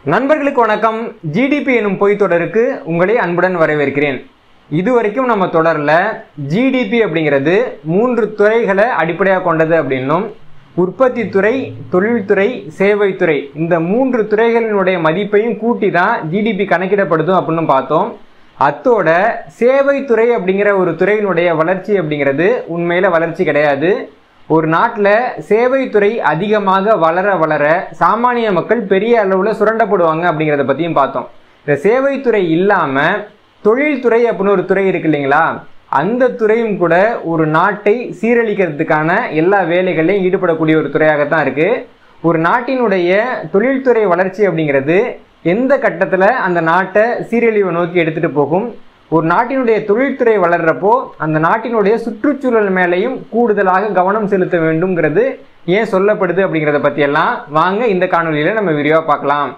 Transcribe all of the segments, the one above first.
நண்பர்களுக்கு வணக்கம் ஜிடிபி எனும் பொய் தொடருக்கு உங்களை அன்புடன் வரவேற்கிறேன் இதுவரைக்கும் நம்ம தொடரில் ஜிடிபி அப்படிங்கிறது மூன்று துறைகளை அடிப்படையாக கொண்டது அப்படின்னும் உற்பத்தி துறை தொழில்துறை சேவைத்துறை இந்த மூன்று துறைகளினுடைய மதிப்பையும் கூட்டி தான் ஜிடிபி கணக்கிடப்படுதும் அப்படின்னு பார்த்தோம் அத்தோட சேவைத்துறை அப்படிங்கிற ஒரு துறையினுடைய வளர்ச்சி அப்படிங்கிறது உண்மையில வளர்ச்சி கிடையாது ஒரு நாட்டில் சேவைத்துறை அதிகமாக வளர வளர சாமானிய மக்கள் பெரிய அளவில் சுரண்டப்படுவாங்க அப்படிங்கிறத பற்றியும் பார்த்தோம் இந்த சேவைத்துறை இல்லாமல் தொழில்துறை அப்படின்னு ஒரு துறை இருக்கு இல்லைங்களா அந்த துறையும் கூட ஒரு நாட்டை சீரழிக்கிறதுக்கான எல்லா வேலைகளையும் ஈடுபடக்கூடிய ஒரு துறையாகத்தான் இருக்குது ஒரு நாட்டினுடைய தொழில்துறை வளர்ச்சி அப்படிங்கிறது எந்த கட்டத்தில் அந்த நாட்டை சீரழிவை நோக்கி எடுத்துகிட்டு போகும் ஒரு நாட்டினுடைய தொழில்துறை வளர்றப்போ அந்த நாட்டினுடைய சுற்றுச்சூழல் மேலேயும் கூடுதலாக கவனம் செலுத்த வேண்டும்ங்கிறது ஏன் சொல்லப்படுது அப்படிங்கிறத பற்றியெல்லாம் வாங்க இந்த காணொலியில் நம்ம விரிவாக பார்க்கலாம்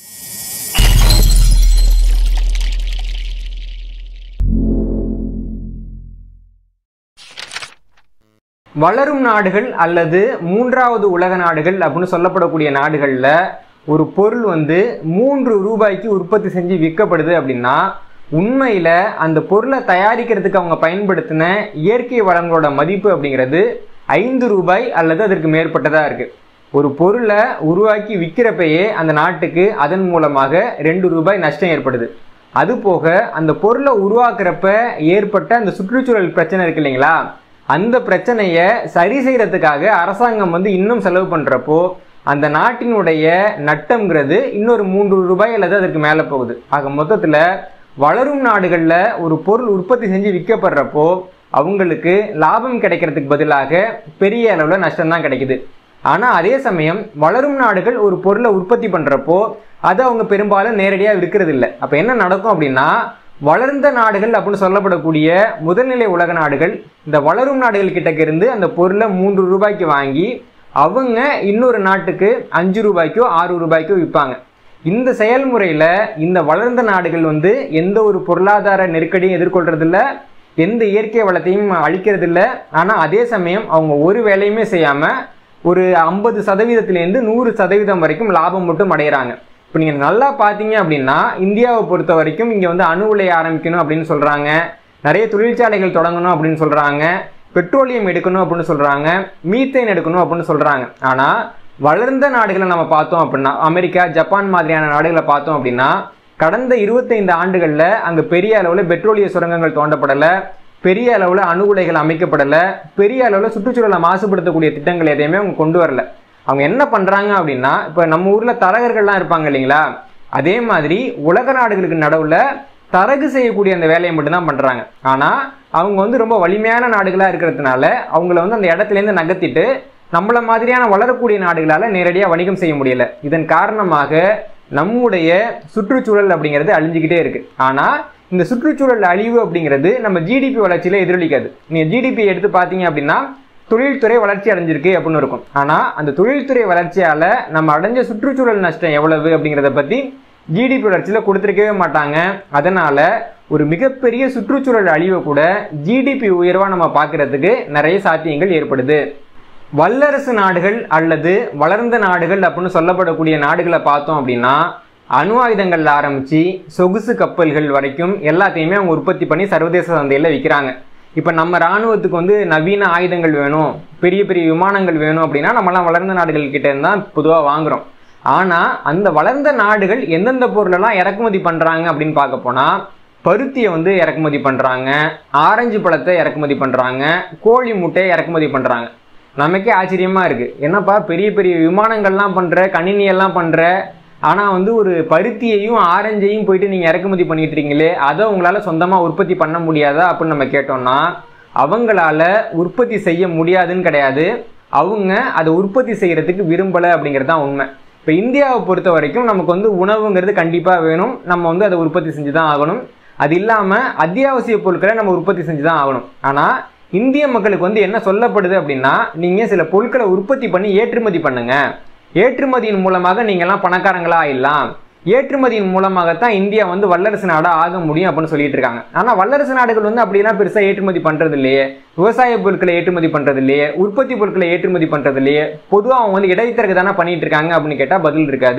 வளரும் நாடுகள் அல்லது மூன்றாவது உலக நாடுகள் அப்படின்னு சொல்லப்படக்கூடிய நாடுகளில் ஒரு பொருள் வந்து மூன்று ரூபாய்க்கு உற்பத்தி செஞ்சு விற்கப்படுது அப்படின்னா உண்மையில் அந்த பொருளை தயாரிக்கிறதுக்கு அவங்க பயன்படுத்தின இயற்கை வளங்களோட மதிப்பு அப்படிங்கிறது ஐந்து ரூபாய் அல்லது அதற்கு மேற்பட்டதாக இருக்குது ஒரு பொருளை உருவாக்கி விற்கிறப்பயே அந்த நாட்டுக்கு அதன் மூலமாக ரெண்டு ரூபாய் நஷ்டம் ஏற்படுது அது போக அந்த பொருளை உருவாக்குறப்ப ஏற்பட்ட அந்த சுற்றுச்சூழல் பிரச்சனை இருக்கு இல்லைங்களா அந்த பிரச்சனையை சரி செய்யறதுக்காக அரசாங்கம் வந்து இன்னும் செலவு பண்ணுறப்போ அந்த நாட்டினுடைய நட்டம்ங்கிறது இன்னொரு மூன்று ரூபாய் அல்லது அதற்கு மேலே போகுது ஆக மொத்தத்தில் வளரும் நாடுகளில் ஒரு பொருள் உற்பத்தி செஞ்சு விற்கப்படுறப்போ அவங்களுக்கு லாபம் கிடைக்கிறதுக்கு பதிலாக பெரிய அளவில் நஷ்டம் தான் கிடைக்குது ஆனால் அதே சமயம் வளரும் நாடுகள் ஒரு பொருளை உற்பத்தி பண்ணுறப்போ அதை அவங்க பெரும்பாலும் நேரடியாக விற்கிறது இல்லை அப்போ என்ன நடக்கும் அப்படின்னா வளர்ந்த நாடுகள் அப்படின்னு சொல்லப்படக்கூடிய முதல்நிலை உலக நாடுகள் இந்த வளரும் நாடுகள் கிட்டக்க இருந்து அந்த பொருளை மூன்று ரூபாய்க்கு வாங்கி அவங்க இன்னொரு நாட்டுக்கு அஞ்சு ரூபாய்க்கோ ஆறு ரூபாய்க்கோ விற்பாங்க இந்த செயல்முறையில் இந்த வளர்ந்த நாடுகள் வந்து எந்த ஒரு பொருளாதார நெருக்கடியும் எதிர்கொள்றதில்ல எந்த இயற்கை வளத்தையும் அழிக்கிறதில்ல ஆனால் அதே சமயம் அவங்க ஒரு வேலையுமே செய்யாமல் ஒரு ஐம்பது சதவீதத்திலேருந்து நூறு சதவீதம் வரைக்கும் லாபம் மட்டும் அடைகிறாங்க இப்போ நீங்கள் நல்லா பார்த்தீங்க அப்படின்னா இந்தியாவை பொறுத்த வரைக்கும் இங்கே வந்து அணு உலை ஆரம்பிக்கணும் அப்படின்னு சொல்கிறாங்க நிறைய தொழிற்சாலைகள் தொடங்கணும் அப்படின்னு சொல்கிறாங்க பெட்ரோலியம் எடுக்கணும் அப்படின்னு சொல்கிறாங்க மீத்தேன் எடுக்கணும் அப்படின்னு சொல்கிறாங்க ஆனால் வளர்ந்த நாடுகளை நம்ம பார்த்தோம் அப்படின்னா அமெரிக்கா ஜப்பான் மாதிரியான நாடுகளை பார்த்தோம் அப்படின்னா கடந்த இருபத்தைந்து ஆண்டுகளில் அங்கே பெரிய அளவில் பெட்ரோலிய சுரங்கங்கள் தோண்டப்படலை பெரிய அளவில் அணு உலைகள் அமைக்கப்படலை பெரிய அளவில் சுற்றுச்சூழலை மாசுபடுத்தக்கூடிய திட்டங்கள் எதையுமே அவங்க கொண்டு வரல அவங்க என்ன பண்ணுறாங்க அப்படின்னா இப்போ நம்ம ஊரில் தரகர்கள்லாம் இருப்பாங்க இல்லைங்களா அதே மாதிரி உலக நாடுகளுக்கு நடுவில் தரகு செய்யக்கூடிய அந்த வேலையை மட்டும்தான் பண்ணுறாங்க ஆனால் அவங்க வந்து ரொம்ப வலிமையான நாடுகளாக இருக்கிறதுனால அவங்கள வந்து அந்த இடத்துலேருந்து நகர்த்திட்டு நம்மள மாதிரியான வளரக்கூடிய நாடுகளால் நேரடியாக வணிகம் செய்ய முடியல இதன் காரணமாக நம்முடைய சுற்றுச்சூழல் அப்படிங்கிறது அழிஞ்சிக்கிட்டே இருக்கு ஆனால் இந்த சுற்றுச்சூழல் அழிவு அப்படிங்கிறது நம்ம ஜிடிபி வளர்ச்சியில் எதிரொலிக்காது நீங்கள் ஜிடிபி எடுத்து பார்த்தீங்க அப்படின்னா தொழில்துறை வளர்ச்சி அடைஞ்சிருக்கு அப்படின்னு இருக்கும் ஆனால் அந்த தொழில்துறை வளர்ச்சியால் நம்ம அடைஞ்ச சுற்றுச்சூழல் நஷ்டம் எவ்வளவு அப்படிங்கிறத பற்றி ஜிடிபி வளர்ச்சியில் கொடுத்துருக்கவே மாட்டாங்க அதனால் ஒரு மிகப்பெரிய சுற்றுச்சூழல் அழிவை கூட ஜிடிபி உயர்வாக நம்ம பார்க்குறதுக்கு நிறைய சாத்தியங்கள் ஏற்படுது வல்லரசு நாடுகள் அல்லது வளர்ந்த நாடுகள் அப்படின்னு சொல்லப்படக்கூடிய நாடுகளை பார்த்தோம் அப்படின்னா அணு ஆயுதங்கள்ல ஆரம்பித்து சொகுசு கப்பல்கள் வரைக்கும் எல்லாத்தையுமே அவங்க உற்பத்தி பண்ணி சர்வதேச சந்தையில் விற்கிறாங்க இப்போ நம்ம இராணுவத்துக்கு வந்து நவீன ஆயுதங்கள் வேணும் பெரிய பெரிய விமானங்கள் வேணும் அப்படின்னா நம்மலாம் வளர்ந்த நாடுகள் கிட்ட இருந்து தான் பொதுவாக வாங்குறோம் ஆனால் அந்த வளர்ந்த நாடுகள் எந்தெந்த பொருளெல்லாம் இறக்குமதி பண்ணுறாங்க அப்படின்னு பார்க்க போனால் பருத்தியை வந்து இறக்குமதி பண்ணுறாங்க ஆரஞ்சு பழத்தை இறக்குமதி பண்ணுறாங்க கோழி முட்டையை இறக்குமதி பண்ணுறாங்க நமக்கே ஆச்சரியமாக இருக்குது என்னப்பா பெரிய பெரிய விமானங்கள்லாம் பண்ணுற கணினியெல்லாம் பண்ணுற ஆனால் வந்து ஒரு பருத்தியையும் ஆரஞ்சையும் போயிட்டு நீங்கள் இறக்குமதி பண்ணிட்டு இருக்கீங்களே அதை உங்களால் சொந்தமாக உற்பத்தி பண்ண முடியாதா அப்படின்னு நம்ம கேட்டோம்னா அவங்களால உற்பத்தி செய்ய முடியாதுன்னு கிடையாது அவங்க அதை உற்பத்தி செய்கிறதுக்கு விரும்பலை அப்படிங்கிறது தான் உண்மை இப்போ இந்தியாவை பொறுத்த வரைக்கும் நமக்கு வந்து உணவுங்கிறது கண்டிப்பாக வேணும் நம்ம வந்து அதை உற்பத்தி செஞ்சு தான் ஆகணும் அது இல்லாமல் அத்தியாவசிய பொருட்களை நம்ம உற்பத்தி செஞ்சு தான் ஆகணும் ஆனால் இந்திய மக்களுக்கு வந்து என்ன சொல்லப்படுது அப்படின்னா நீங்கள் சில பொருட்களை உற்பத்தி பண்ணி ஏற்றுமதி பண்ணுங்க ஏற்றுமதியின் மூலமாக நீங்கள்லாம் பணக்காரங்களா ஆயிடலாம் ஏற்றுமதியின் மூலமாகத்தான் இந்தியா வந்து வல்லரசு நாடாக ஆக முடியும் அப்படின்னு சொல்லிட்டு இருக்காங்க ஆனால் வல்லரசு நாடுகள் வந்து அப்படிலாம் பெருசாக ஏற்றுமதி பண்ணுறது இல்லையே விவசாய பொருட்களை ஏற்றுமதி பண்ணுறது இல்லையே உற்பத்தி பொருட்களை ஏற்றுமதி பண்ணுறது இல்லையே பொதுவாக அவங்க வந்து இடைத்தரகு தானே பண்ணிட்டு இருக்காங்க அப்படின்னு கேட்டால் பதில் இருக்காது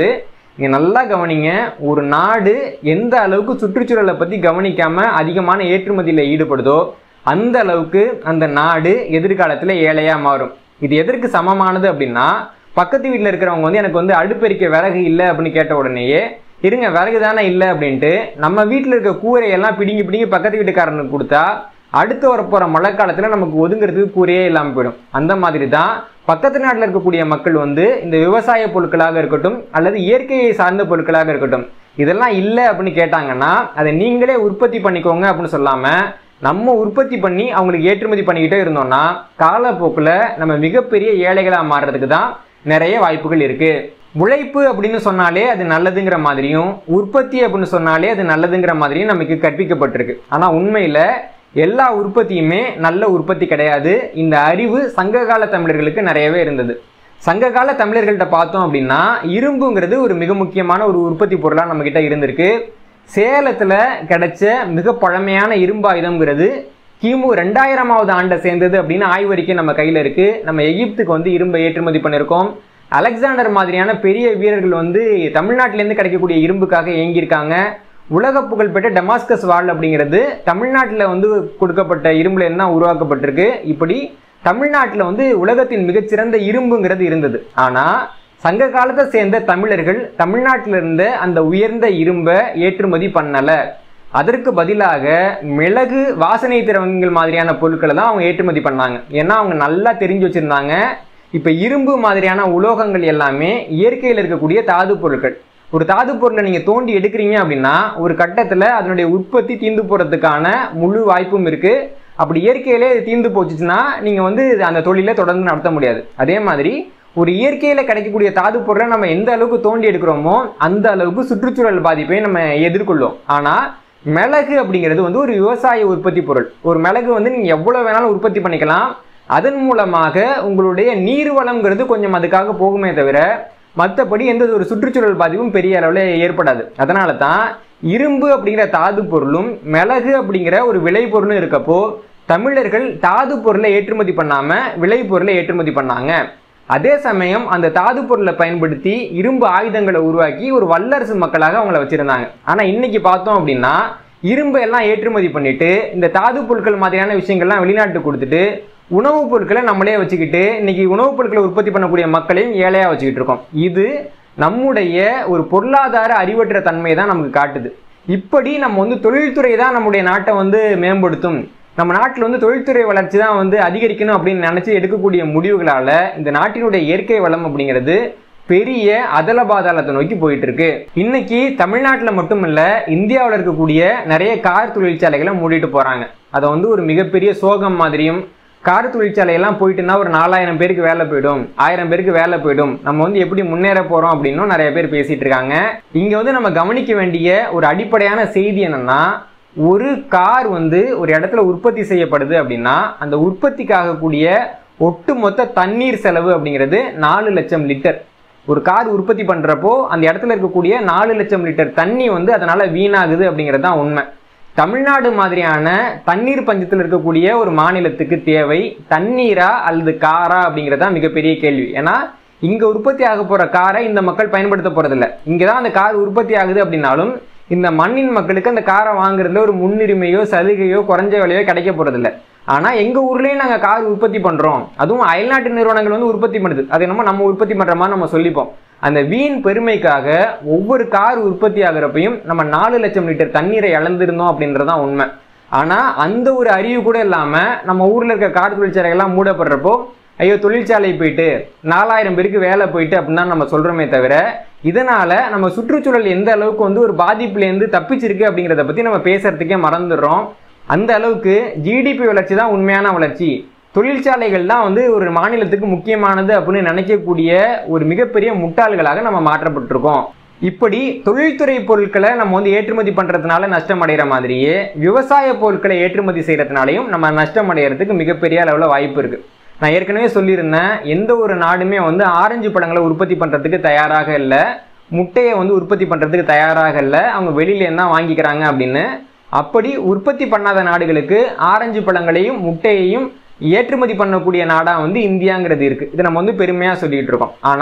நீங்க நல்லா கவனிங்க ஒரு நாடு எந்த அளவுக்கு சுற்றுச்சூழலை பத்தி கவனிக்காம அதிகமான ஏற்றுமதியில ஈடுபடுதோ அந்த அளவுக்கு அந்த நாடு எதிர்காலத்துல ஏழையா மாறும் இது எதற்கு சமமானது அப்படின்னா பக்கத்து வீட்டில் இருக்கிறவங்க வந்து எனக்கு வந்து அடுப்பெரிக்க விறகு இல்லை அப்படின்னு கேட்ட உடனேயே இருங்க விறகு தானே இல்லை அப்படின்ட்டு நம்ம வீட்டில் இருக்க கூரையெல்லாம் பிடிங்கி பிடிங்கி பக்கத்து வீட்டுக்காரனுக்கு கொடுத்தா அடுத்து வரப்போகிற மழை காலத்தில் நமக்கு ஒதுங்கிறதுக்கு கூரையே இல்லாமல் போயிடும் அந்த மாதிரி தான் பக்கத்து நாட்டில் இருக்கக்கூடிய மக்கள் வந்து இந்த விவசாய பொருட்களாக இருக்கட்டும் அல்லது இயற்கையை சார்ந்த பொருட்களாக இருக்கட்டும் இதெல்லாம் இல்லை அப்படின்னு கேட்டாங்கன்னா அதை நீங்களே உற்பத்தி பண்ணிக்கோங்க அப்படின்னு சொல்லாமல் நம்ம உற்பத்தி பண்ணி அவங்களுக்கு ஏற்றுமதி பண்ணிக்கிட்டே இருந்தோம்னா காலப்போக்கில் நம்ம மிகப்பெரிய ஏழைகளாக மாறுறதுக்கு தான் நிறைய வாய்ப்புகள் இருக்கு உழைப்பு அப்படின்னு சொன்னாலே அது நல்லதுங்கிற மாதிரியும் உற்பத்தி அப்படின்னு சொன்னாலே அது நல்லதுங்கிற மாதிரியும் நமக்கு கற்பிக்கப்பட்டிருக்கு ஆனால் உண்மையில் எல்லா உற்பத்தியுமே நல்ல உற்பத்தி கிடையாது இந்த அறிவு சங்ககால தமிழர்களுக்கு நிறையவே இருந்தது சங்ககால தமிழர்கள்ட்ட பார்த்தோம் அப்படின்னா இரும்புங்கிறது ஒரு மிக முக்கியமான ஒரு உற்பத்தி பொருளாக நம்மக்கிட்ட இருந்திருக்கு சேலத்தில் கிடைச்ச மிக பழமையான இரும்பாயுதம்ங்கிறது கிமு ரெண்டாயிரமாவது ஆண்டை சேர்ந்தது அப்படின்னு ஆய்வறிக்கை நம்ம கையில் இருக்கு நம்ம எகிப்துக்கு வந்து இரும்பை ஏற்றுமதி பண்ணியிருக்கோம் அலெக்சாண்டர் மாதிரியான பெரிய வீரர்கள் வந்து தமிழ்நாட்டிலேருந்து கிடைக்கக்கூடிய இரும்புக்காக இயங்கியிருக்காங்க உலக புகழ்பெற்ற டெமாஸ்கஸ் வால் அப்படிங்கிறது தமிழ்நாட்டில் வந்து கொடுக்கப்பட்ட இரும்புல என்ன உருவாக்கப்பட்டிருக்கு இப்படி தமிழ்நாட்டில் வந்து உலகத்தின் மிகச்சிறந்த இரும்புங்கிறது இருந்தது ஆனால் சங்க காலத்தை சேர்ந்த தமிழர்கள் தமிழ்நாட்டில் இருந்த அந்த உயர்ந்த இரும்பை ஏற்றுமதி பண்ணலை அதற்கு பதிலாக மிளகு வாசனை திரவங்கள் மாதிரியான பொருட்களை தான் அவங்க ஏற்றுமதி பண்ணாங்க ஏன்னா அவங்க நல்லா தெரிஞ்சு வச்சிருந்தாங்க இப்போ இரும்பு மாதிரியான உலோகங்கள் எல்லாமே இயற்கையில் இருக்கக்கூடிய தாது பொருட்கள் ஒரு தாது பொருளை நீங்கள் தோண்டி எடுக்கிறீங்க அப்படின்னா ஒரு கட்டத்தில் அதனுடைய உற்பத்தி தீர்ந்து போகிறதுக்கான முழு வாய்ப்பும் இருக்குது அப்படி இயற்கையிலே இது தீர்ந்து போச்சுச்சுன்னா நீங்கள் வந்து அந்த தொழிலை தொடர்ந்து நடத்த முடியாது அதே மாதிரி ஒரு இயற்கையில் கிடைக்கக்கூடிய தாது பொருளை நம்ம எந்த அளவுக்கு தோண்டி எடுக்கிறோமோ அந்த அளவுக்கு சுற்றுச்சூழல் பாதிப்பை நம்ம எதிர்கொள்ளும் ஆனால் மிளகு அப்படிங்கிறது வந்து ஒரு விவசாய உற்பத்தி பொருள் ஒரு மிளகு வந்து நீங்கள் எவ்வளோ வேணாலும் உற்பத்தி பண்ணிக்கலாம் அதன் மூலமாக உங்களுடைய நீர் வளம்ங்கிறது கொஞ்சம் அதுக்காக போகுமே தவிர மற்றபடி எந்த ஒரு சுற்றுச்சூழல் பாதிப்பும் பெரிய அளவில் ஏற்படாது அதனால தான் இரும்பு அப்படிங்கிற தாது பொருளும் மிளகு அப்படிங்கிற ஒரு விளை பொருளும் இருக்கப்போ தமிழர்கள் தாது பொருளை ஏற்றுமதி பண்ணாம விளை பொருளை ஏற்றுமதி பண்ணாங்க அதே சமயம் அந்த தாது பொருளை பயன்படுத்தி இரும்பு ஆயுதங்களை உருவாக்கி ஒரு வல்லரசு மக்களாக அவங்கள வச்சிருந்தாங்க ஆனா இன்னைக்கு பார்த்தோம் அப்படின்னா இரும்பை எல்லாம் ஏற்றுமதி பண்ணிட்டு இந்த தாது பொருட்கள் மாதிரியான விஷயங்கள்லாம் வெளிநாட்டுக்கு கொடுத்துட்டு உணவுப் பொருட்களை நம்மளே வச்சுக்கிட்டு இன்னைக்கு உணவுப் பொருட்களை உற்பத்தி பண்ணக்கூடிய மக்களையும் ஏழையா வச்சுக்கிட்டு இருக்கோம் இது நம்முடைய ஒரு பொருளாதார அறிவற்ற தன்மை தான் நமக்கு காட்டுது இப்படி நம்ம வந்து தொழில்துறை தான் நம்முடைய நாட்டை வந்து மேம்படுத்தும் நம்ம நாட்டில் வந்து தொழில்துறை வளர்ச்சி தான் வந்து அதிகரிக்கணும் அப்படின்னு நினைச்சு எடுக்கக்கூடிய முடிவுகளால இந்த நாட்டினுடைய இயற்கை வளம் அப்படிங்கிறது பெரிய அதல பாதாளத்தை நோக்கி போயிட்டு இருக்கு இன்னைக்கு தமிழ்நாட்டில் மட்டும் இல்ல இந்தியாவில் இருக்கக்கூடிய நிறைய கார் தொழிற்சாலைகளை மூடிட்டு போறாங்க அதை வந்து ஒரு மிகப்பெரிய சோகம் மாதிரியும் கார் தொழிற்சாலையெல்லாம் போயிட்டுனா ஒரு நாலாயிரம் பேருக்கு வேலை போயிடும் ஆயிரம் பேருக்கு வேலை போயிடும் நம்ம வந்து எப்படி முன்னேற போறோம் அப்படின்னும் நிறைய பேர் பேசிட்டு இருக்காங்க இங்க வந்து நம்ம கவனிக்க வேண்டிய ஒரு அடிப்படையான செய்தி என்னன்னா ஒரு கார் வந்து ஒரு இடத்துல உற்பத்தி செய்யப்படுது அப்படின்னா அந்த உற்பத்திக்காக கூடிய ஒட்டுமொத்த தண்ணீர் செலவு அப்படிங்கிறது நாலு லட்சம் லிட்டர் ஒரு கார் உற்பத்தி பண்றப்போ அந்த இடத்துல இருக்கக்கூடிய நாலு லட்சம் லிட்டர் தண்ணி வந்து அதனால வீணாகுது அப்படிங்கிறது தான் உண்மை தமிழ்நாடு மாதிரியான தண்ணீர் பஞ்சத்தில் இருக்கக்கூடிய ஒரு மாநிலத்துக்கு தேவை தண்ணீரா அல்லது காரா அப்படிங்கிறது தான் மிகப்பெரிய கேள்வி ஏன்னா இங்க உற்பத்தி ஆக போற காரை இந்த மக்கள் பயன்படுத்த போறதில்ல இங்க தான் அந்த கார் உற்பத்தி ஆகுது அப்படின்னாலும் இந்த மண்ணின் மக்களுக்கு அந்த காரை வாங்குறதுல ஒரு முன்னுரிமையோ சலுகையோ குறைஞ்ச விலையோ கிடைக்க போறதில்ல ஆனா எங்க ஊர்லயும் நாங்க கார் உற்பத்தி பண்றோம் அதுவும் அயல்நாட்டு நிறுவனங்கள் வந்து உற்பத்தி பண்ணுது அது என்னமோ நம்ம உற்பத்தி பண்ற மாதிரி நம்ம சொல்லிப்போம் அந்த வீண் பெருமைக்காக ஒவ்வொரு கார் உற்பத்தி ஆகிறப்பையும் நம்ம நாலு லட்சம் லிட்டர் தண்ணீரை இழந்திருந்தோம் அப்படின்றதான் உண்மை ஆனா அந்த ஒரு அறிவு கூட இல்லாம நம்ம ஊர்ல இருக்க கார் தொழிற்சாலைகள்லாம் மூடப்படுறப்போ ஐயோ தொழிற்சாலை போயிட்டு நாலாயிரம் பேருக்கு வேலை போயிட்டு அப்படின்னு தான் நம்ம சொல்றோமே தவிர இதனால நம்ம சுற்றுச்சூழல் எந்த அளவுக்கு வந்து ஒரு பாதிப்புலேருந்து தப்பிச்சிருக்கு அப்படிங்கிறத பத்தி நம்ம பேசுறதுக்கே மறந்துடுறோம் அந்த அளவுக்கு ஜிடிபி வளர்ச்சி தான் உண்மையான வளர்ச்சி தொழிற்சாலைகள் தான் வந்து ஒரு மாநிலத்துக்கு முக்கியமானது அப்படின்னு நினைக்கக்கூடிய ஒரு மிகப்பெரிய முட்டாள்களாக நம்ம மாற்றப்பட்டிருக்கோம் இப்படி தொழில்துறை பொருட்களை நம்ம வந்து ஏற்றுமதி பண்றதுனால நஷ்டம் அடைகிற மாதிரியே விவசாய பொருட்களை ஏற்றுமதி செய்யறதுனாலையும் நம்ம நஷ்டம் அடைகிறதுக்கு மிகப்பெரிய அளவில் வாய்ப்பு இருக்கு நான் ஏற்கனவே சொல்லியிருந்தேன் எந்த ஒரு நாடுமே வந்து ஆரஞ்சு பழங்களை உற்பத்தி பண்றதுக்கு தயாராக இல்லை முட்டையை வந்து உற்பத்தி பண்றதுக்கு தயாராக இல்லை அவங்க வெளியில தான் வாங்கிக்கிறாங்க அப்படின்னு அப்படி உற்பத்தி பண்ணாத நாடுகளுக்கு ஆரஞ்சு பழங்களையும் முட்டையையும் ஏற்றுமதி பண்ணக்கூடிய நாடா வந்து இந்தியாங்கிறது இருக்கு இதை நம்ம வந்து பெருமையா சொல்லிட்டு இருக்கோம் ஆனா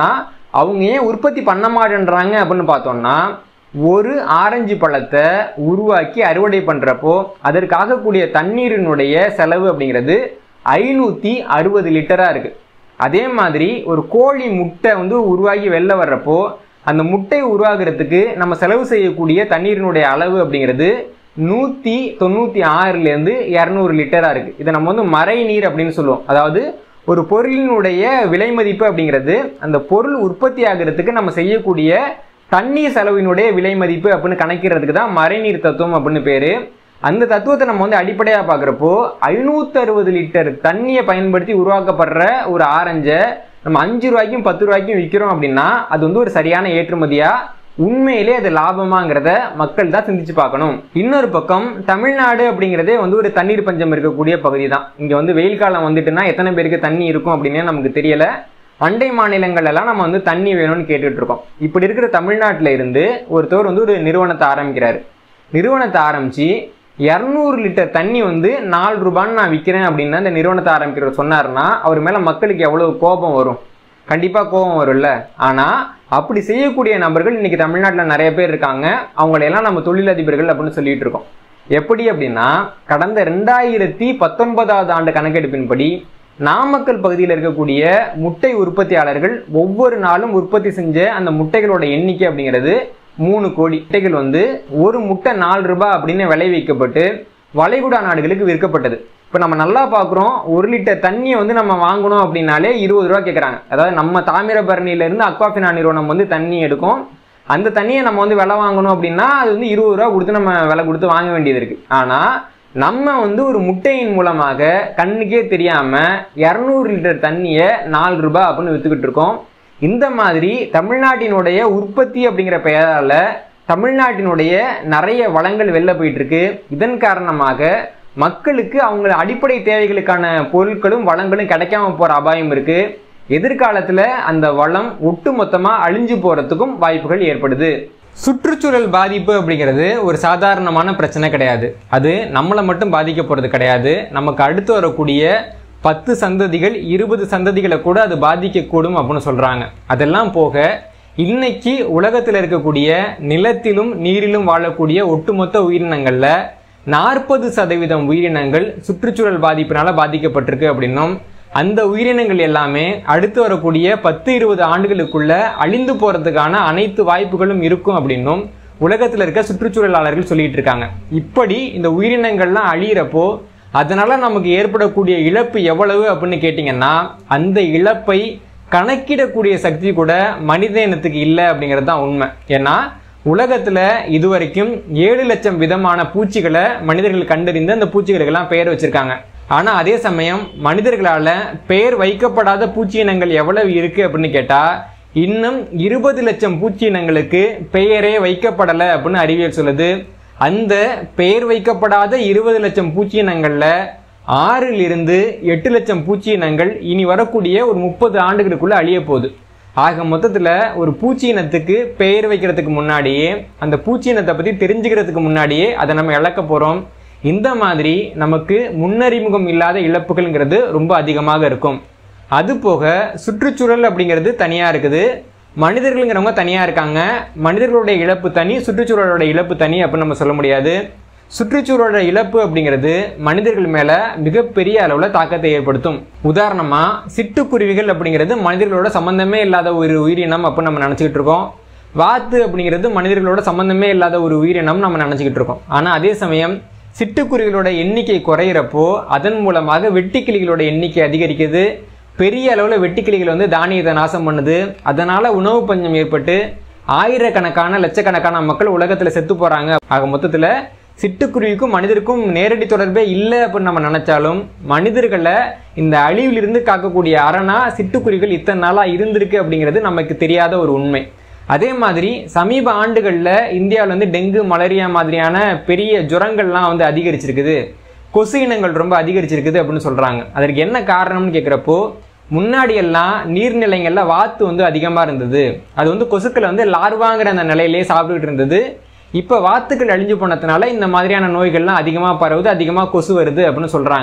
அவங்க ஏன் உற்பத்தி பண்ண மாட்டேன்றாங்க அப்படின்னு பார்த்தோம்னா ஒரு ஆரஞ்சு பழத்தை உருவாக்கி அறுவடை பண்ணுறப்போ அதற்காகக்கூடிய தண்ணீரினுடைய செலவு அப்படிங்கிறது ஐநூற்றி அறுபது லிட்டராக இருக்குது அதே மாதிரி ஒரு கோழி முட்டை வந்து உருவாகி வெளில வர்றப்போ அந்த முட்டை உருவாகிறதுக்கு நம்ம செலவு செய்யக்கூடிய தண்ணீரினுடைய அளவு அப்படிங்கிறது நூற்றி தொண்ணூற்றி ஆறுலேருந்து இரநூறு லிட்டராக இருக்குது இதை நம்ம வந்து மறை நீர் அப்படின்னு சொல்லுவோம் அதாவது ஒரு பொருளினுடைய விலை மதிப்பு அப்படிங்கிறது அந்த பொருள் உற்பத்தி ஆகிறதுக்கு நம்ம செய்யக்கூடிய தண்ணீர் செலவினுடைய விலை மதிப்பு அப்படின்னு கணக்கிறதுக்கு தான் மறைநீர் தத்துவம் அப்படின்னு பேர் அந்த தத்துவத்தை நம்ம வந்து அடிப்படையாக பார்க்குறப்போ ஐநூற்றி அறுபது லிட்டர் தண்ணியை பயன்படுத்தி உருவாக்கப்படுற ஒரு ஆரஞ்சை நம்ம அஞ்சு ரூபாய்க்கும் பத்து ரூபாய்க்கும் விற்கிறோம் அப்படின்னா அது வந்து ஒரு சரியான ஏற்றுமதியா உண்மையிலே அது லாபமாங்கிறத மக்கள் தான் சிந்திச்சு பார்க்கணும் இன்னொரு பக்கம் தமிழ்நாடு அப்படிங்கிறதே வந்து ஒரு தண்ணீர் பஞ்சம் இருக்கக்கூடிய பகுதி தான் இங்கே வந்து வெயில் காலம் வந்துட்டுன்னா எத்தனை பேருக்கு தண்ணி இருக்கும் அப்படின்னே நமக்கு தெரியல அண்டை மாநிலங்கள் எல்லாம் நம்ம வந்து தண்ணி வேணும்னு கேட்டுட்டு இருக்கோம் இப்படி இருக்கிற தமிழ்நாட்டில் இருந்து ஒருத்தவர் வந்து ஒரு நிறுவனத்தை ஆரம்பிக்கிறாரு நிறுவனத்தை ஆரம்பிச்சு இரநூறு லிட்டர் தண்ணி வந்து நாலு ரூபான்னு நான் விற்கிறேன் அப்படின்னு அந்த நிறுவனத்தை ஆரம்பிக்கிறவர் சொன்னார்னா அவர் மேலே மக்களுக்கு எவ்வளோ கோபம் வரும் கண்டிப்பாக கோபம் வரும்ல ஆனால் அப்படி செய்யக்கூடிய நபர்கள் இன்னைக்கு தமிழ்நாட்டில் நிறைய பேர் இருக்காங்க அவங்களையெல்லாம் நம்ம தொழிலதிபர்கள் அப்படின்னு சொல்லிட்டு இருக்கோம் எப்படி அப்படின்னா கடந்த ரெண்டாயிரத்தி பத்தொன்பதாவது ஆண்டு கணக்கெடுப்பின்படி நாமக்கல் பகுதியில் இருக்கக்கூடிய முட்டை உற்பத்தியாளர்கள் ஒவ்வொரு நாளும் உற்பத்தி செஞ்ச அந்த முட்டைகளோட எண்ணிக்கை அப்படிங்கிறது மூணு கோடி முட்டைகள் வந்து ஒரு முட்டை நாலு ரூபாய் அப்படின்னு விளை வைக்கப்பட்டு வளைகுடா நாடுகளுக்கு விற்கப்பட்டது இப்போ நம்ம நல்லா பார்க்குறோம் ஒரு லிட்டர் தண்ணியை வந்து நம்ம வாங்கணும் அப்படின்னாலே இருபது ரூபா கேட்குறாங்க அதாவது நம்ம தாமிரபரணியிலேருந்து அக்வாஃபினா நிறுவனம் வந்து தண்ணி எடுக்கும் அந்த தண்ணியை நம்ம வந்து விலை வாங்கணும் அப்படின்னா அது வந்து இருபது ரூபா கொடுத்து நம்ம விலை கொடுத்து வாங்க வேண்டியது இருக்குது ஆனால் நம்ம வந்து ஒரு முட்டையின் மூலமாக கண்ணுக்கே தெரியாமல் இரநூறு லிட்டர் தண்ணியை நாலு ரூபாய் அப்படின்னு விற்றுக்கிட்டு இருக்கோம் இந்த மாதிரி தமிழ்நாட்டினுடைய உற்பத்தி அப்படிங்கிற பெயரால் தமிழ்நாட்டினுடைய நிறைய வளங்கள் வெளில போயிட்டு இருக்கு இதன் காரணமாக மக்களுக்கு அவங்க அடிப்படை தேவைகளுக்கான பொருட்களும் வளங்களும் கிடைக்காம போற அபாயம் இருக்கு எதிர்காலத்துல அந்த வளம் ஒட்டு மொத்தமா அழிஞ்சு போறதுக்கும் வாய்ப்புகள் ஏற்படுது சுற்றுச்சூழல் பாதிப்பு அப்படிங்கிறது ஒரு சாதாரணமான பிரச்சனை கிடையாது அது நம்மளை மட்டும் பாதிக்க போறது கிடையாது நமக்கு அடுத்து வரக்கூடிய பத்து சந்ததிகள் இருபது சந்ததிகளை கூட அது பாதிக்கக்கூடும் அப்படின்னு சொல்றாங்க அதெல்லாம் போக இன்னைக்கு உலகத்தில் இருக்கக்கூடிய நிலத்திலும் நீரிலும் வாழக்கூடிய ஒட்டுமொத்த உயிரினங்கள்ல நாற்பது சதவீதம் உயிரினங்கள் சுற்றுச்சூழல் பாதிப்பினால பாதிக்கப்பட்டிருக்கு அப்படின்னும் அந்த உயிரினங்கள் எல்லாமே அடுத்து வரக்கூடிய பத்து இருபது ஆண்டுகளுக்குள்ள அழிந்து போறதுக்கான அனைத்து வாய்ப்புகளும் இருக்கும் அப்படின்னும் உலகத்தில் இருக்க சுற்றுச்சூழலாளர்கள் சொல்லிட்டு இருக்காங்க இப்படி இந்த உயிரினங்கள்லாம் அழியிறப்போ அதனால நமக்கு ஏற்படக்கூடிய இழப்பு எவ்வளவு அப்படின்னு கேட்டிங்கன்னா அந்த இழப்பை கணக்கிடக்கூடிய சக்தி கூட மனித இனத்துக்கு இல்லை அப்படிங்கிறது தான் உண்மை ஏன்னா உலகத்தில் இதுவரைக்கும் ஏழு லட்சம் விதமான பூச்சிகளை மனிதர்கள் கண்டறிந்து அந்த பூச்சிகளுக்கெல்லாம் பெயர் வச்சிருக்காங்க ஆனால் அதே சமயம் மனிதர்களால் பெயர் வைக்கப்படாத பூச்சி இனங்கள் எவ்வளவு இருக்கு அப்படின்னு கேட்டால் இன்னும் இருபது லட்சம் பூச்சி இனங்களுக்கு பெயரே வைக்கப்படலை அப்படின்னு அறிவியல் சொல்லுது அந்த பெயர் வைக்கப்படாத இருபது லட்சம் பூச்சி இனங்களில் ஆறில் இருந்து எட்டு லட்சம் பூச்சி இனங்கள் இனி வரக்கூடிய ஒரு முப்பது ஆண்டுகளுக்குள்ள அழிய போகுது ஆக மொத்தத்தில் ஒரு பூச்சி இனத்துக்கு பெயர் வைக்கிறதுக்கு முன்னாடியே அந்த பூச்சி இனத்தை பற்றி தெரிஞ்சுக்கிறதுக்கு முன்னாடியே அதை நம்ம இழக்க போகிறோம் இந்த மாதிரி நமக்கு முன்னறிமுகம் இல்லாத இழப்புகள்ங்கிறது ரொம்ப அதிகமாக இருக்கும் அது போக சுற்றுச்சூழல் அப்படிங்கிறது தனியாக இருக்குது மனிதர்கள்ங்கிறவங்க தனியாக இருக்காங்க மனிதர்களுடைய இழப்பு தனி சுற்றுச்சூழலோட இழப்பு தனி அப்படின்னு நம்ம சொல்ல முடியாது சுற்றுச்சூழலோட இழப்பு அப்படிங்கிறது மனிதர்கள் மேலே மிகப்பெரிய அளவில் தாக்கத்தை ஏற்படுத்தும் உதாரணமாக சிட்டுக்குருவிகள் அப்படிங்கிறது மனிதர்களோட சம்பந்தமே இல்லாத ஒரு உயிரினம் அப்படின்னு நம்ம நினச்சிக்கிட்டு இருக்கோம் வாத்து அப்படிங்கிறது மனிதர்களோட சம்பந்தமே இல்லாத ஒரு உயிரினம் நம்ம நினச்சிக்கிட்டு இருக்கோம் ஆனால் அதே சமயம் சிட்டுக்குருவிகளோட எண்ணிக்கை குறையிறப்போ அதன் மூலமாக வெட்டுக்கிளிகளோட எண்ணிக்கை அதிகரிக்குது பெரிய அளவில் வெட்டுக்கிளிகள் வந்து தானியத்தை நாசம் பண்ணுது அதனால் உணவு பஞ்சம் ஏற்பட்டு ஆயிரக்கணக்கான லட்சக்கணக்கான மக்கள் உலகத்தில் செத்து போகிறாங்க ஆக மொத்தத்தில் சிட்டுக்குருவிக்கும் மனிதருக்கும் நேரடி தொடர்பே இல்லை அப்படின்னு நம்ம நினைச்சாலும் மனிதர்களை இந்த அழிவிலிருந்து காக்கக்கூடிய அரணா சிட்டுக்குருவிகள் இத்தனை நாளாக இருந்திருக்கு அப்படிங்கிறது நமக்கு தெரியாத ஒரு உண்மை அதே மாதிரி சமீப ஆண்டுகளில் இந்தியாவில் வந்து டெங்கு மலேரியா மாதிரியான பெரிய ஜுரங்கள்லாம் வந்து அதிகரிச்சிருக்குது கொசு இனங்கள் ரொம்ப அதிகரிச்சிருக்குது அப்படின்னு சொல்கிறாங்க அதற்கு என்ன காரணம்னு கேட்குறப்போ முன்னாடியெல்லாம் நீர்நிலைகளில் வாத்து வந்து அதிகமாக இருந்தது அது வந்து கொசுக்களை வந்து லார்வாங்கிற அந்த நிலையிலே சாப்பிட்டுக்கிட்டு இருந்தது இப்போ வாத்துக்கள் அழிஞ்சு போனதுனால இந்த மாதிரியான நோய்கள்லாம் அதிகமாக பரவுது அதிகமாக கொசு வருது அப்படின்னு சொல்கிறாங்க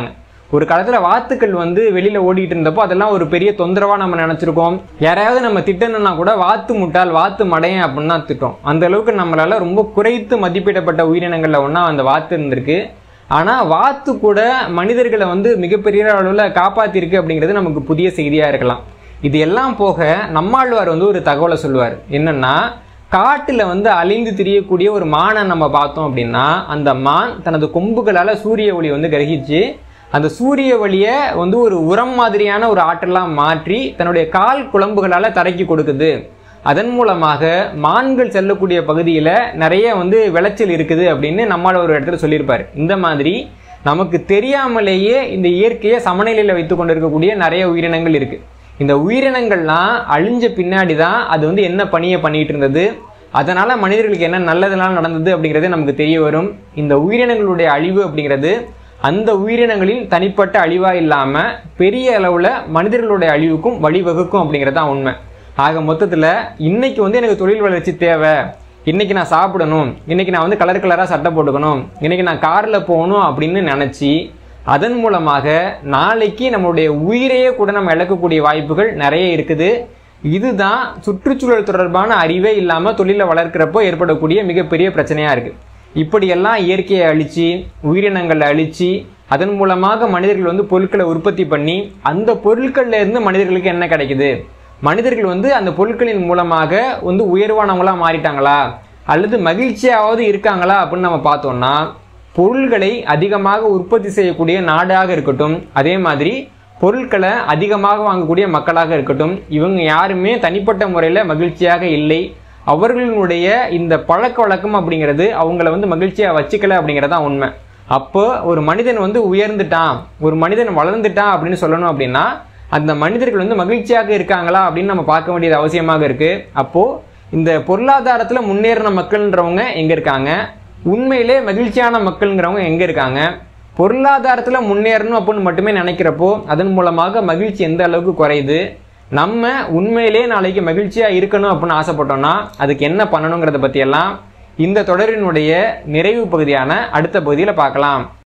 ஒரு காலத்துல வாத்துக்கள் வந்து வெளியில ஓடிட்டு இருந்தப்போ அதெல்லாம் ஒரு பெரிய தொந்தரவா நம்ம நினைச்சிருக்கோம் யாரையாவது நம்ம திட்டணும்னா கூட வாத்து முட்டாள் வாத்து மடையன் அப்படின்னு தான் திட்டோம் அந்த அளவுக்கு நம்மளால ரொம்ப குறைத்து மதிப்பிடப்பட்ட உயிரினங்கள்ல ஒன்றா அந்த வாத்து இருந்திருக்கு ஆனா வாத்து கூட மனிதர்களை வந்து மிகப்பெரிய அளவில் காப்பாத்திருக்கு அப்படிங்கிறது நமக்கு புதிய செய்தியா இருக்கலாம் இது எல்லாம் போக நம்மாழ்வார் வந்து ஒரு தகவலை சொல்லுவார் என்னன்னா காட்டுல வந்து அலைந்து திரியக்கூடிய ஒரு மானை நம்ம பார்த்தோம் அப்படின்னா அந்த மான் தனது கொம்புகளால சூரிய ஒளி வந்து கிரகிச்சு அந்த சூரிய ஒளியை வந்து ஒரு உரம் மாதிரியான ஒரு ஆற்றலாம் மாற்றி தன்னுடைய கால் குழம்புகளால தரைக்கு கொடுக்குது அதன் மூலமாக மான்கள் செல்லக்கூடிய பகுதியில் நிறைய வந்து விளைச்சல் இருக்குது அப்படின்னு நம்மளால ஒரு இடத்துல சொல்லியிருப்பார் இந்த மாதிரி நமக்கு தெரியாமலேயே இந்த இயற்கையை சமநிலையில் வைத்து கொண்டிருக்கக்கூடிய நிறைய உயிரினங்கள் இருக்கு இந்த உயிரினங்கள்லாம் அழிஞ்ச பின்னாடி தான் அது வந்து என்ன பணியை பண்ணிட்டு இருந்தது அதனால மனிதர்களுக்கு என்ன நல்லதெல்லாம் நடந்தது அப்படிங்கிறது நமக்கு தெரிய வரும் இந்த உயிரினங்களுடைய அழிவு அப்படிங்கிறது அந்த உயிரினங்களின் தனிப்பட்ட அழிவா இல்லாம பெரிய அளவுல மனிதர்களுடைய அழிவுக்கும் வழிவகுக்கும் அப்படிங்கிறது தான் உண்மை ஆக மொத்தத்துல இன்னைக்கு வந்து எனக்கு தொழில் வளர்ச்சி தேவை இன்னைக்கு நான் சாப்பிடணும் இன்னைக்கு நான் வந்து கலர் கலராக சட்டை போட்டுக்கணும் இன்னைக்கு நான் காரில் போகணும் அப்படின்னு நினச்சி அதன் மூலமாக நாளைக்கு நம்மளுடைய உயிரையே கூட நம்ம இழக்கக்கூடிய வாய்ப்புகள் நிறைய இருக்குது இதுதான் சுற்றுச்சூழல் தொடர்பான அறிவே இல்லாமல் தொழிலை வளர்க்கிறப்போ ஏற்படக்கூடிய மிகப்பெரிய பிரச்சனையாக இருக்குது இப்படியெல்லாம் இயற்கையை அழிச்சு உயிரினங்களை அழிச்சு அதன் மூலமாக மனிதர்கள் வந்து பொருட்களை உற்பத்தி பண்ணி அந்த பொருட்கள்ல இருந்து மனிதர்களுக்கு என்ன கிடைக்குது மனிதர்கள் வந்து அந்த பொருட்களின் மூலமாக வந்து உயர்வானவங்களா மாறிட்டாங்களா அல்லது மகிழ்ச்சியாவது இருக்காங்களா அப்படின்னு நம்ம பார்த்தோம்னா பொருள்களை அதிகமாக உற்பத்தி செய்யக்கூடிய நாடாக இருக்கட்டும் அதே மாதிரி பொருட்களை அதிகமாக வாங்கக்கூடிய மக்களாக இருக்கட்டும் இவங்க யாருமே தனிப்பட்ட முறையில் மகிழ்ச்சியாக இல்லை அவர்களுடைய இந்த பழக்க வழக்கம் அப்படிங்கிறது அவங்கள வந்து மகிழ்ச்சியாக வச்சுக்கல அப்படிங்கிறதான் உண்மை அப்போ ஒரு மனிதன் வந்து உயர்ந்துட்டான் ஒரு மனிதன் வளர்ந்துட்டான் அப்படின்னு சொல்லணும் அப்படின்னா அந்த மனிதர்கள் வந்து மகிழ்ச்சியாக இருக்காங்களா அப்படின்னு நம்ம பார்க்க வேண்டியது அவசியமாக இருக்கு அப்போ இந்த பொருளாதாரத்துல முன்னேறின மக்கள்ன்றவங்க எங்க இருக்காங்க உண்மையிலே மகிழ்ச்சியான மக்கள்ங்கிறவங்க எங்க இருக்காங்க பொருளாதாரத்துல முன்னேறணும் அப்படின்னு மட்டுமே நினைக்கிறப்போ அதன் மூலமாக மகிழ்ச்சி எந்த அளவுக்கு குறையுது நம்ம உண்மையிலே நாளைக்கு மகிழ்ச்சியா இருக்கணும் அப்படின்னு ஆசைப்பட்டோம்னா அதுக்கு என்ன பண்ணணுங்கிறத பத்தி எல்லாம் இந்த தொடரினுடைய நிறைவு பகுதியான அடுத்த பகுதியில் பார்க்கலாம்